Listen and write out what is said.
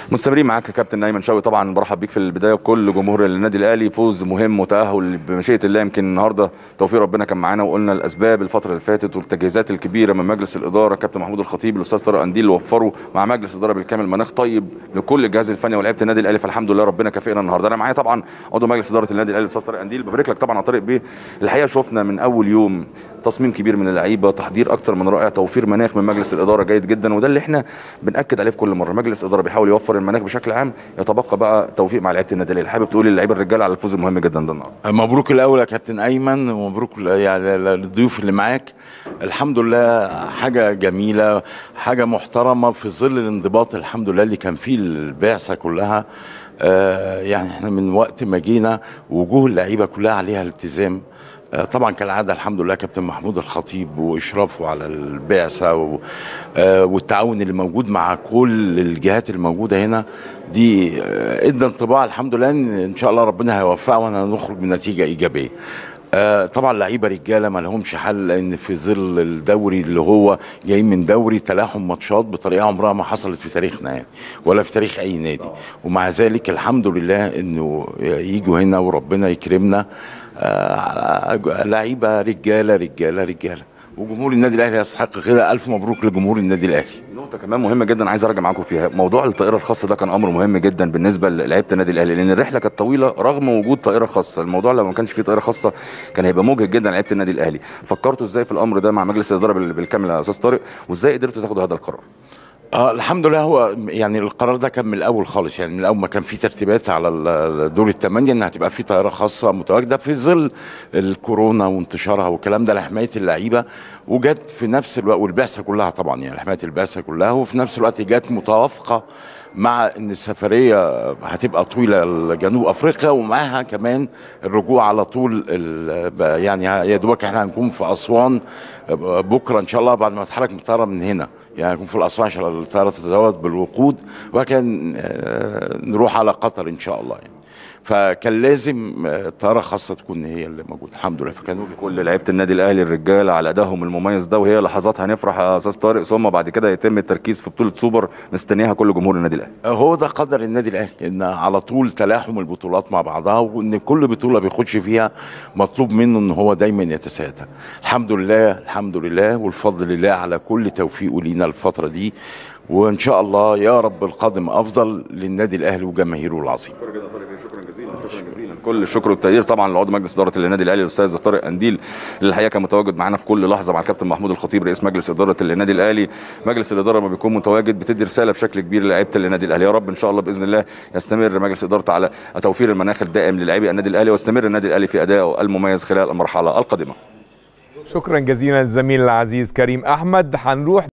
مستمرين معاك يا كابتن ايمن شوقي طبعا برحب بيك في البدايه وكل جمهور النادي الاهلي فوز مهم وتاهل بمشيئه الله يمكن النهارده توفيق ربنا كان معانا وقلنا الاسباب الفتره اللي فاتت والتجهيزات الكبيره من مجلس الاداره كابتن محمود الخطيب الاستاذ طارق انديل اللي وفروا مع مجلس الاداره بالكامل مناخ طيب لكل الجهاز الفني ولاعيبه النادي الاهلي فالحمد لله ربنا كافئنا النهارده انا معايا طبعا عضو مجلس اداره النادي الاهلي الاستاذ طارق انديل ببارك لك طبعا على طارق بيه الحقيقه شفنا من اول يوم تصميم كبير من اللعيبه تحضير اكتر من رائع توفير مناخ من مجلس الاداره جيد جدا وده اللي احنا بناكد عليه في كل مره مجلس الاداره بيحاول يوفر المناخ بشكل عام يتبقى بقى توفيق مع لعيبه النادي الاهلي حابب تقول للعيبه الرجاله على الفوز المهم جدا ده النهارده مبروك الاول يا كابتن ايمن ومبروك ل- يعني للضيوف اللي معاك الحمد لله حاجه جميله حاجه محترمه في ظل الانضباط الحمد لله اللي كان فيه البعثه كلها آه يعني احنا من وقت ما جينا وجوه اللعيبه كلها عليها التزام آه، طبعا كالعاده الحمد لله كابتن محمود الخطيب واشرافه على البعثه و- آه، والتعاون اللي موجود مع كل الجهات الموجوده هنا دي آه، ادى انطباع الحمد لله ان ان شاء الله ربنا هيوفقنا ونخرج بنتيجه ايجابيه آه، طبعا لعيبه رجاله ما لهمش حل لان في ظل الدوري اللي هو جاي من دوري تلاحم ماتشات بطريقه عمرها ما حصلت في تاريخنا يعني ولا في تاريخ اي نادي ومع ذلك الحمد لله انه يجوا هنا وربنا يكرمنا آه، لعيبه رجاله رجاله رجاله وجمهور النادي الاهلي يستحق كده الف مبروك لجمهور النادي الاهلي نقطة كمان مهمة جدا عايز ارجع معاكم فيها، موضوع الطائرة الخاصة ده كان أمر مهم جدا بالنسبة للعيبة النادي الأهلي، لأن الرحلة كانت طويلة رغم وجود طائرة خاصة، الموضوع لو ما كانش فيه طائرة خاصة كان هيبقى مجهد جدا لعيبة النادي الأهلي، فكرتوا ازاي في الأمر ده مع مجلس الإدارة بال- بالكامل يا أستاذ طارق، وازاي قدرتوا تاخدوا هذا القرار؟ اه الحمد لله هو يعني القرار ده كان من الاول خالص يعني من الاول ما كان في ترتيبات على ال- دور الثمانيه انها هتبقى في طائره خاصه متواجده في ظل الكورونا وانتشارها والكلام ده لحمايه اللعيبه وجت في نفس الوقت والبعثه كلها طبعا يعني لحمايه البعثه كلها وفي نفس الوقت جت متوافقه مع ان السفريه هتبقى طويله لجنوب افريقيا ومعاها كمان الرجوع على طول ال- يعني يا دوبك احنا هنكون في اسوان بكره ان شاء الله بعد ما نتحرك من الطياره من هنا يعني هنكون في الاسوان عشان الطياره تتزود بالوقود وكان آه، نروح على قطر ان شاء الله يعني فكان لازم آه، طياره خاصه تكون هي اللي موجوده الحمد لله فكانوا كل لعيبة النادي الأهلي الرجالة على أدائهم المميز ده وهي لحظات هنفرح يا أستاذ طارق ثم بعد كده يتم التركيز في بطولة سوبر مستنيها كل جمهور النادي الأهلي. هو ده قدر النادي الاهلي ان على طول تلاحم البطولات مع بعضها وان كل بطوله بيخش فيها مطلوب منه ان هو دايما يتسادى الحمد لله الحمد لله والفضل لله على كل توفيقه لينا الفتره دي وان شاء الله يا رب القادم افضل للنادي الاهلي وجماهيره العظيم شكرا جدا طارق شكرا جزيلا شكرا جزيلا كل الشكر والتقدير طبعا لعضو مجلس اداره النادي الاهلي الاستاذ طارق انديل اللي الحقيقه كان متواجد معانا في كل لحظه مع الكابتن محمود الخطيب رئيس مجلس اداره النادي الاهلي مجلس الاداره لما بيكون متواجد بتدي رساله بشكل كبير للاعيبه النادي الاهلي يا رب ان شاء الله باذن الله يستمر مجلس ادارته على توفير المناخ الدائم للاعبي النادي الاهلي ويستمر النادي الاهلي في ادائه المميز خلال المرحله القادمه شكرا جزيلا الزميل العزيز كريم احمد هنروح